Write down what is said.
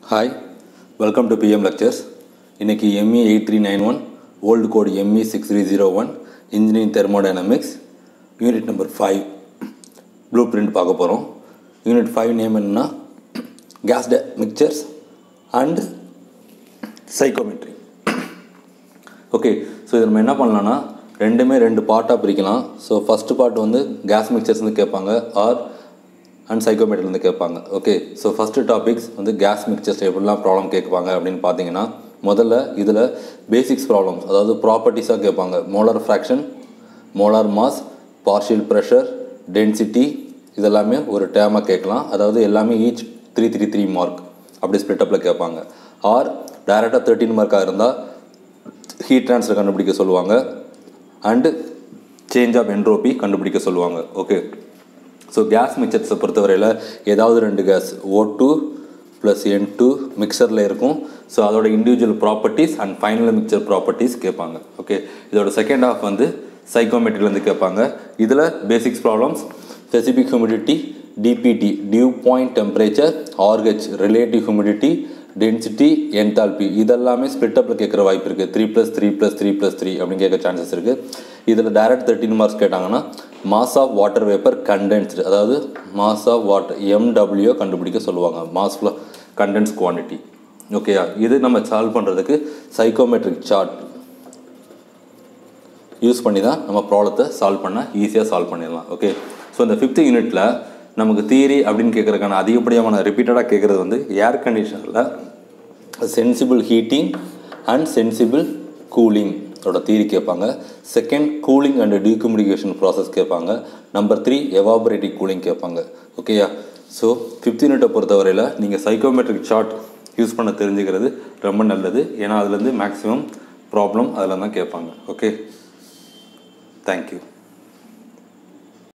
hi welcome to PM lectures இன்றைக்கி M E eight three nine one old code M E six three zero one engineering thermodynamics unit number five blue print பார்க்க போகிறோம் unit five name என்னன்னா gas the mixtures and psychometry okay so இதில் நம்ம என்ன பண்ணலாம்னா ரெண்டுமே ரெண்டு பார்ட்டாக பிரிக்கலாம் ஸோ ஃபஸ்ட்டு பார்ட் வந்து கேஸ் மிக்சர்ஸ்லேருந்து கேட்பாங்க ஆர் அண்ட் சைக்கோமீட்டர்லேருந்து கேட்பாங்க ஓகே ஸோ ஃபஸ்ட்டு டாபிக்ஸ் வந்து கேஸ் மிக்சர்ஸ் எப்படிலாம் ப்ராப்ளம் கேட்பாங்க அப்படின்னு பார்த்தீங்கன்னா முதல்ல இதில் பேசிக்ஸ் ப்ராப்ளம்ஸ் அதாவது ப்ராப்பர்ட்டிஸாக கேட்பாங்க molar fraction molar mass partial pressure density இதெல்லாமே ஒரு டேமாக கேட்கலாம் அதாவது எல்லாமே each three three three mark அப்படி ஸ்ப்ளிட்டப்பில் கேட்பாங்க ஆர் டைரெக்டாக தேர்ட்டின் மார்க்காக இருந்தால் ஹீட் ட்ரான்ஸ்ஃபர் கண்டுபிடிக்க சொல்லுவாங்க அண்டு சேஞ்ச் ஆஃப் என்ட்ரோபி கண்டுபிடிக்க சொல்லுவாங்க ஓகே ஸோ கேஸ் மிக்சர்ஸை பொறுத்தவரையில் ஏதாவது ரெண்டு gas O two plus N two மிக்சரில் இருக்கும் ஸோ அதோட individual properties and final mixture properties கேட்பாங்க ஓகே இதோட செகண்ட் ஹாஃப் வந்து சைக்கோமெட்ரிலேருந்து கேட்பாங்க இதில் basics problems specific humidity DBT dew point temperature RH relative humidity density enthalpy இதெல்லாமே ஸ்பிட்டப்பில் கேட்குற வாய்ப்பு இருக்குது three plus three plus three plus three அப்படின்னு கேட்க சான்சஸ் இருக்குது இதில் டைரக்ட் தேர்ட்டின் மார்க்ஸ் கேட்டாங்கன்னா mass of water vapour condensed அதாவது மாஸ் ஆஃப் வாட்டர் எம்டபிள்யூ கண்டுபிடிக்க சொல்லுவாங்க மாஸ் கண்டென்ஸ் குவான்டிட்டி ஓகேயா இது நம்ம சால்வ் பண்ணுறதுக்கு சைக்கோமெட்ரிக் சார்ட் யூஸ் பண்ணி தான் நம்ம ப்ராப்ளத்தை சால்வ் பண்ண ஈஸியாக சால்வ் பண்ணிடலாம் ஓகே ஸோ இந்த ஃபிஃப்த் யூனிட்டில் நமக்கு தியரி அப்படின்னு கேட்குறதுக்கான அதிகப்படியான ரிப்பீட்டடாக கேட்குறது வந்து ஏர் கண்டிஷனில் sensible heating and sensible cooling அதோட தியரி கேட்பாங்க செகண்ட் கூலிங் அண்ட் டீகம்யூனிகேஷன் ப்ராசஸ் கேட்பாங்க நம்பர் த்ரீ எவாபரேட்டிவ் கூலிங் கேட்பாங்க ஓகேயா ஸோ ஃபிஃப்த் யூனிட்டை பொறுத்தவரையில் நீங்கள் சைக்கோமெட்ரிக் சார்ட் யூஸ் பண்ண தெரிஞ்சுக்கிறது ரொம்ப நல்லது ஏன்னா அதுலேருந்து மேக்ஸிமம் ப்ராப்ளம் அதில் தான் கேட்பாங்க ஓகே தேங்க்யூ